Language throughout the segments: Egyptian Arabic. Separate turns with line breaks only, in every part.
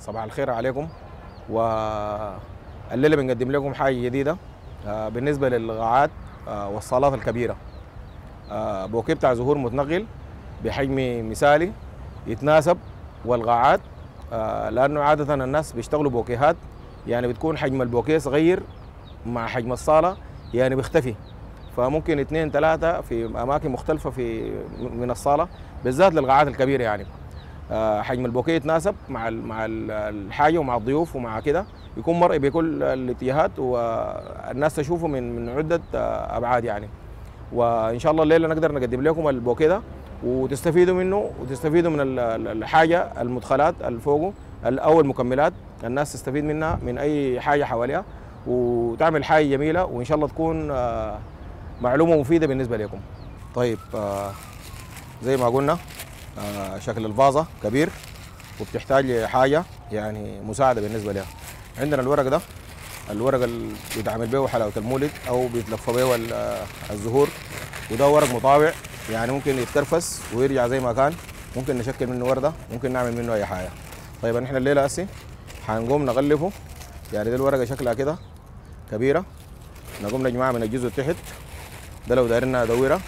صباح الخير عليكم والليله بنقدم لكم حاجه جديده آه، بالنسبه للغاعات آه، والصالات الكبيره آه، بوكيه بتاع زهور متنقل بحجم مثالي يتناسب والغاعات آه، لانه عاده الناس بيشتغلوا بوكيهات يعني بتكون حجم البوكيه صغير مع حجم الصاله يعني بيختفي فممكن اثنين ثلاثه في اماكن مختلفه في من الصاله بالذات للغاعات الكبيره يعني آه، حجم البوكيه يتناسب مع ال- مع ال- الحاجه ومع الضيوف ومع كده يكون مرئي بكل الاتجاهات والناس تشوفه من من عده آه، ابعاد يعني وان شاء الله الليله نقدر نقدم لكم البوكيه ده وتستفيدوا منه وتستفيدوا من ال- ال- الحاجه المدخلات اللي فوقه ال- او المكملات الناس تستفيد منها من اي حاجه حواليها وتعمل حاجه جميله وان شاء الله تكون آه، معلومه مفيده بالنسبه لكم طيب آه، زي ما قلنا آه، شكل الفازة كبير وبتحتاج لحاجة يعني مساعدة بالنسبة لها عندنا الورق ده الورق اللي بيتعمل به حلاوة المولد أو بيتلف به ال- آه، الزهور وده ورق مطاوع يعني ممكن يتكرفس ويرجع زي ما كان ممكن نشكل منه وردة ممكن نعمل منه أي حاجة طيب احنا الليلة هسي حنقوم نغلفه يعني دي الورقة شكلها كده كبيرة نقوم نجمعها من الجزء تحت ده لو دايرنا ندورها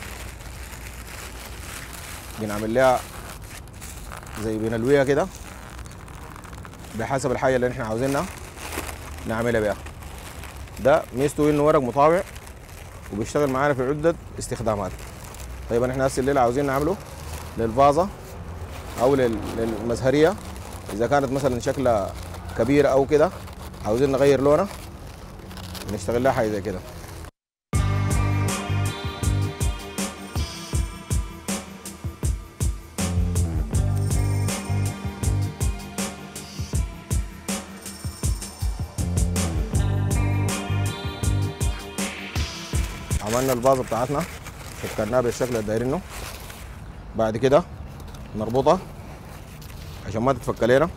بنعمل لها زي بنلويها كده بحسب الحاجه اللي احنا عاوزينها نعملها بيها ده ميزته انه ورق مطاوع وبيشتغل معانا في عده استخدامات طيب احنا هسه الليله عاوزين نعمله للفازه او لل- للمزهريه اذا كانت مثلا شكلها كبيره او كده عاوزين نغير لونها نشتغل لها حاجه زي كده عملنا الفازه بتاعتنا شكلناها بالشكل اللي دايرينه بعد كده نربطها عشان ما تتفك علينا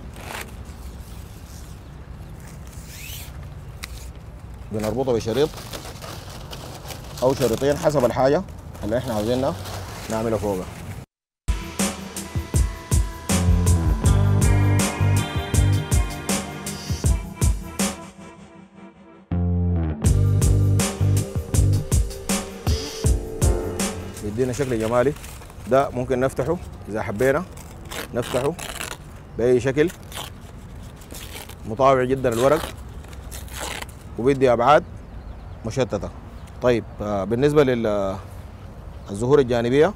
بنربطها بشريط او شريطين حسب الحاجه اللي احنا عاوزينها نعملها فوقها بيدينا شكل جمالي ده ممكن نفتحه اذا حبينا نفتحه باي شكل مطاوع جدا الورق وبيدي ابعاد مشتته طيب آه، بالنسبه للزهور الجانبيه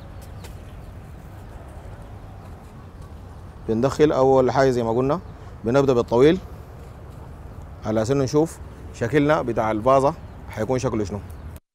بندخل اول حاجه زي ما قلنا بنبدا بالطويل على اساس إنه نشوف شكلنا بتاع الفازه حيكون شكله شنو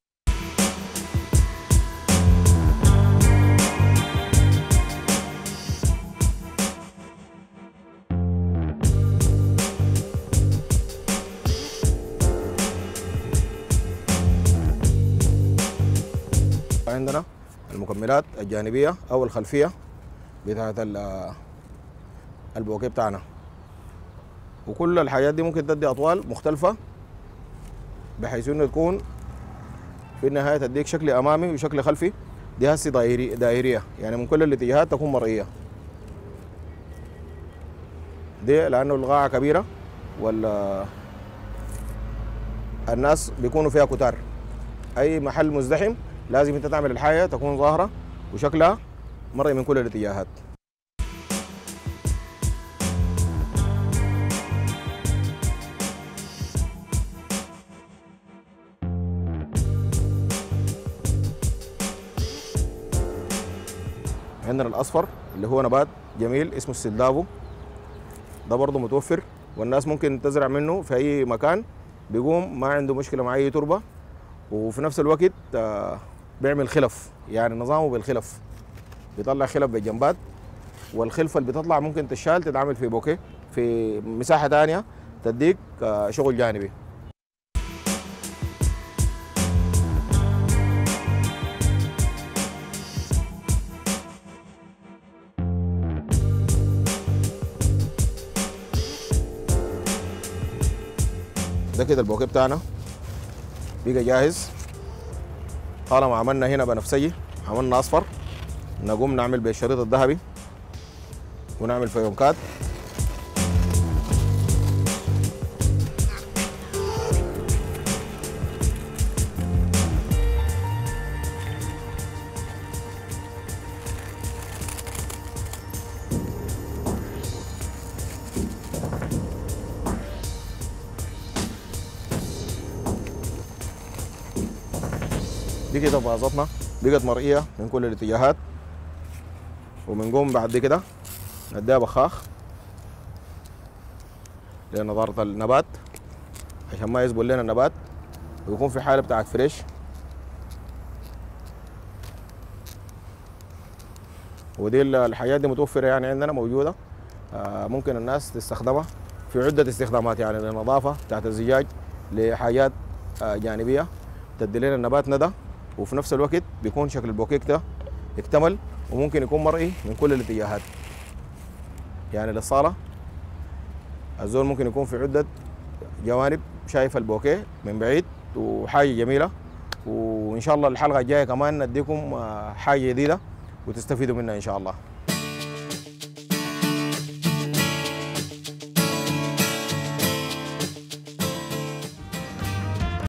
عندنا المكملات الجانبية أو الخلفية بتاعت ال- البوكيه بتاعنا وكل الحاجات دي ممكن تدي أطوال مختلفة بحيث إنه تكون في النهاية تديك شكل أمامي وشكل خلفي دي هسي دائري دائرية يعني من كل الاتجاهات تكون مرئية دي لأنه القاعة كبيرة ولا الناس بيكونوا فيها كتار اي محل مزدحم لازم انت تعمل الحاجه تكون ظاهره وشكلها مرئي من كل الاتجاهات عندنا الاصفر اللي هو نبات جميل اسمه السلدافو ده برضه متوفر والناس ممكن تزرع منه في اي مكان بيقوم ما عنده مشكله مع اي تربه وفي نفس الوقت آه، بيعمل خلف يعني نظامه بالخلف بيطلع خلف بالجنبات والخلفه اللي بتطلع ممكن تشال تتعمل في بوكيه في مساحه ثانيه تديك آه، شغل جانبي ده كده البوكيه بتاعنا بقى جاهز طالما عملنا هنا بنفسجي عملنا اصفر نقوم نعمل بالشريط الذهبي ونعمل فيونكات دي كده فازتنا بقت مرئيه من كل الاتجاهات وبنقوم بعد دي كده نديها بخاخ لنضاره النبات عشان ما يزبل لنا النبات ويكون في حاله بتاعت فريش ودي الحاجات دي متوفره يعني عندنا موجوده آه، ممكن الناس تستخدمها في عده استخدامات يعني للنظافه بتاعت الزجاج لحاجات آه، جانبيه تدي لنا النبات ندى وفي نفس الوقت بيكون شكل البوكيك ده يكتمل وممكن يكون مرئي من كل الاتجاهات يعني للصاله الزول ممكن يكون في عده جوانب شايف البوكيه من بعيد وحاجه جميله وان شاء الله الحلقه الجايه كمان نديكم آه، حاجه جديده وتستفيدوا منها ان شاء الله